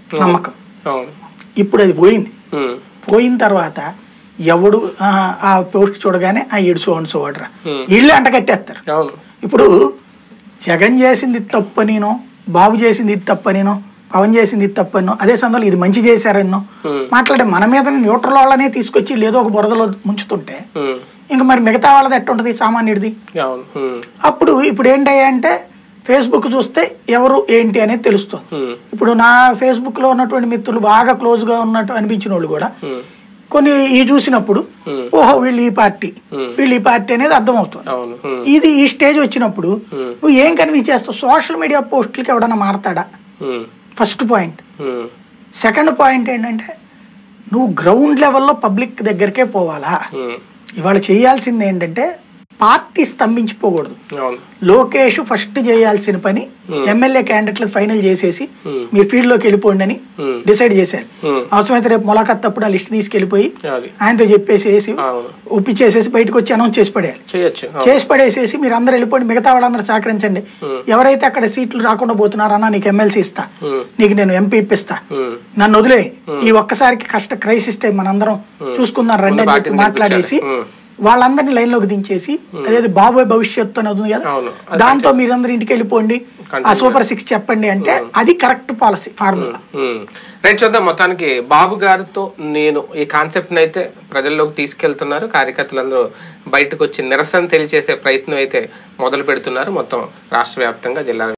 నమ్మకం అవును ఇప్పుడు అది పోయింది ఉమ్, పోయిన తర్వాత ఎవడు ఆ, ఆ పోస్ట్ చూడగానే ఆ ఏడు సో అండ్ సో వాడరా Hmm. వీళ్ళు అంటగట్టేస్తారు అవును ఇప్పుడు జగన్ చేసింది ఇది తప్పనినో బాబు చేసింది ఇది తప్పనినో పవన్ చేసింది ఇది తప్పనో అదే సందర్భంలో ఇది మంచి చేశారన్నో Hmm. మాట్లాడే మన మీద న్యూట్రల్ వాళ్ళనే తీసుకొచ్చి లేదో ఒక బురదలో ముంచుతుంటే ఉమ్, ఇంకా మరి మిగతా వాళ్ళది ఎట్టుంటది సామాన్యుడిది అవును ఉమ్, అప్పుడు ఇప్పుడు ఏంటయ్యా అంటే ఫేస్బుక్ చూస్తే ఎవరు ఏంటి అనేది తెలుస్తుంది ఉమ్, ఇప్పుడు నా ఫేస్బుక్ లో ఉన్నటువంటి మిత్రులు బాగా క్లోజ్ గా ఉన్నట్టు అనిపించిన వాళ్ళు కూడా ఉమ్, కొన్ని ఈ చూసినప్పుడు Hmm. ఓహో వీళ్ళు ఈ పార్టీ Hmm. వీళ్ళు ఈ పార్టీ అనేది అర్థమవుతుంది అవును ఉమ్, ఇది ఈ స్టేజ్ వచ్చినప్పుడు Hmm. నువ్వు ఏం కన్విన్స్ చేస్తావు సోషల్ మీడియా పోస్టులకి ఎవడన్నా మారతాడా um, first point um, second point ఏంటంటే నువ్వు గ్రౌండ్ లెవెల్లో పబ్లిక్ దగ్గరికే పోవాలా ఉమ్, ఇవాళ చేయాల్సింది ఏంటంటే పార్టీ స్తంభించిపోకూడదు అవును లోకేష్ ఫస్ట్ చేయాల్సిన పని ఎమ్మెల్యే క్యాండిడేట్లు ఫైనల్ చేసేసి Hmm. మీరు ఫీల్డ్ లోకి వెళ్ళిపోండి అని Hmm. డిసైడ్ చేశారు Hmm. అవసరమైతే రేపు ములాఖత్ అప్పుడు ఆ లిస్ట్ తీసుకెళ్ళిపోయి అది ఆయనతో చెప్పేసేసి అవును ఒప్పించేసేసి బయటకు వచ్చి అనౌన్స్ చేసి పడేయాలి చేయొచ్చు అవును. చేసి పడేసేసి మీరు అందరూ వెళ్ళిపోండి మిగతా వాళ్ళందరూ సహకరించండి Hmm. ఎవరైతే అక్కడ సీట్లు రాకుండా పోతున్నారన్నా నీకు ఎమ్మెల్సీ ఇస్తా Hmm. నీకు నేను ఎంపీ ఇప్పిస్తా ఉమ్, నన్ను వదిలే ఈ ఒక్కసారికి కష్ట క్రైసిస్ టైం మనందరం చూసుకుందాం రండి అని చెప్పి పార్టీని మాట్లాడేసి గెలిపించాలి. వాళ్ళందరినీ లైన్ లోకి దించేసి అదే బాబోయ్ భవిష్యత్తు అని అవుతుంది కదా అవును. అది దాంతో మీరందరూ ఇంటికి వెళ్ళిపోండి ఆ Continue సూపర్ సిక్స్ చెప్పండి అంటే అది correct policy formula um. Right చూద్దాం మొత్తానికి బాబు గారితో నేను ఈ కాన్సెప్ట్ని అయితే ప్రజల్లోకి తీసుకెళ్తున్నారు కార్యకర్తలందరూ బయటకు వచ్చి నిరసన తెలియచేసే ప్రయత్నం అయితే మొదలు పెడుతున్నారు మొత్తం రాష్ట్ర వ్యాప్తంగా జిల్లా